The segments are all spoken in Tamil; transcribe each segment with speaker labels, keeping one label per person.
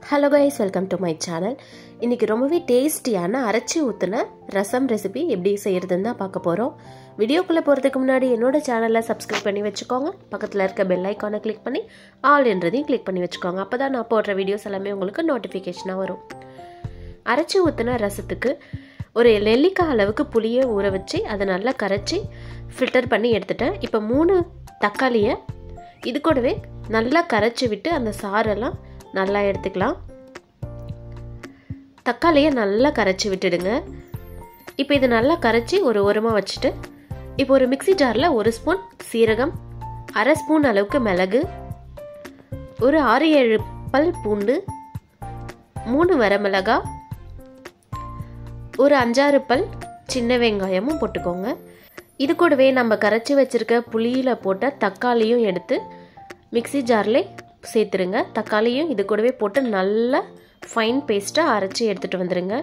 Speaker 1: hello guys welcome to my channel இன்றைக்கி ரொம்பவே டேஸ்டியான அரைச்சி ஊற்றின ரசம் ரெசிபி எப்படி செய்கிறதுன்னு தான் பார்க்க போகிறோம் வீடியோக்குள்ளே போகிறதுக்கு முன்னாடி என்னோட சேனலை சப்ஸ்கிரைப் பண்ணி வச்சுக்கோங்க பக்கத்தில் இருக்க பெல் ஐக்கானை கிளிக் பண்ணி ஆல் என்றதையும் கிளிக் பண்ணி வச்சுக்கோங்க அப்போ தான் நான் போடுற வீடியோஸ் எல்லாமே உங்களுக்கு நோட்டிஃபிகேஷனாக வரும் அரைச்சி ஊற்றின ரசத்துக்கு ஒரு நெல்லிக்காய் அளவுக்கு புளியை ஊற வச்சு அதை நல்லா கரைச்சி ஃபில்டர் பண்ணி எடுத்துட்டேன் இப்போ மூணு தக்காளியை இது கூடவே நல்லா கரைச்சி விட்டு அந்த சாரெல்லாம் நல்லா எடுத்துக்கலாம் தக்காளியை நல்லா கரைச்சி விட்டுடுங்க இப்போ இது நல்லா கரைச்சி ஒரு ஓரமாக வச்சுட்டு இப்போ ஒரு மிக்சி ஜாரில் ஒரு ஸ்பூன் சீரகம் அரை ஸ்பூன் அளவுக்கு மிளகு ஒரு ஆறு ஏழு பல் பூண்டு மூணு வரமிளகா ஒரு அஞ்சாறு பல் சின்ன வெங்காயமும் போட்டுக்கோங்க இது கூடவே நம்ம கரைச்சி வச்சுருக்க புளியில் போட்ட தக்காளியும் எடுத்து மிக்சி ஜாரில் சேர்த்துருங்க தக்காளியும் இது கூடவே போட்டு நல்லா ஃபைன் பேஸ்ட்டாக அரைச்சி எடுத்துகிட்டு வந்துடுங்க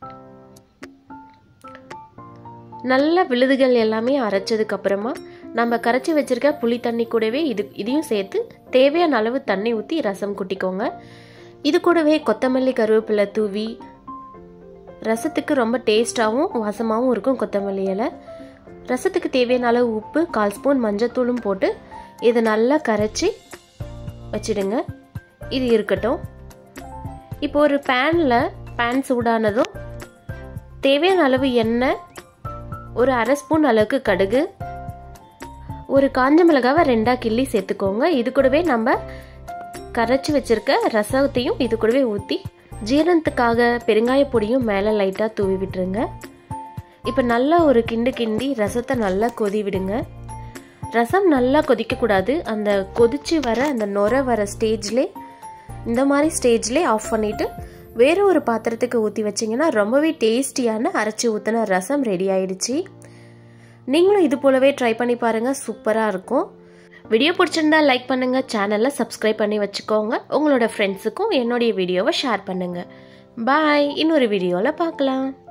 Speaker 1: நல்ல விழுதுகள் எல்லாமே அரைச்சதுக்கப்புறமா நம்ம கரைச்சி வச்சுருக்க புளி தண்ணி கூடவே இது இதையும் சேர்த்து தேவையான அளவு தண்ணி ஊற்றி ரசம் குட்டிக்கோங்க இது கூடவே கொத்தமல்லி கருவேப்பிலை தூவி ரசத்துக்கு ரொம்ப டேஸ்ட்டாகவும் வாசமாகவும் இருக்கும் கொத்தமல்லி இலை ரசத்துக்கு தேவையான அளவு உப்பு கால் ஸ்பூன் மஞ்சத்தூளும் போட்டு இதை நல்லா கரைச்சி வச்சிடுங்க இது இருக்கட்டும் இப்போ ஒரு பேனில் பேன் சூடானதும் தேவையான அளவு எண்ணெய் ஒரு அரை ஸ்பூன் அளவுக்கு கடுகு ஒரு காஞ்ச மிளகாவை ரெண்டாக கிள்ளி சேர்த்துக்கோங்க இது கூடவே நம்ம கரைச்சி வச்சிருக்க ரசத்தையும் இது கூடவே ஊற்றி ஜீரணத்துக்காக பெருங்காய பொடியும் மேலே லைட்டாக தூவி விட்டுருங்க இப்போ நல்லா ஒரு கிண்டு கிண்டி ரசத்தை நல்லா கொதி விடுங்க ரசம் நல்லா கொதிக்கக்கூடாது அந்த கொதிச்சு வர அந்த நொர வர ஸ்டேஜ்லே இந்த மாதிரி ஸ்டேஜ்லே ஆஃப் பண்ணிவிட்டு வேறு ஒரு பாத்திரத்துக்கு ஊற்றி வச்சிங்கன்னா ரொம்பவே டேஸ்டியான அரைச்சி ஊற்றின ரசம் ரெடி ஆயிடுச்சு நீங்களும் இது போலவே ட்ரை பண்ணி பாருங்கள் சூப்பராக இருக்கும் வீடியோ பிடிச்சிருந்தா லைக் பண்ணுங்கள் சேனலை சப்ஸ்கிரைப் பண்ணி வச்சுக்கோங்க உங்களோட ஃப்ரெண்ட்ஸுக்கும் என்னுடைய வீடியோவை ஷேர் பண்ணுங்கள் பாய் இன்னொரு வீடியோவில் பார்க்கலாம்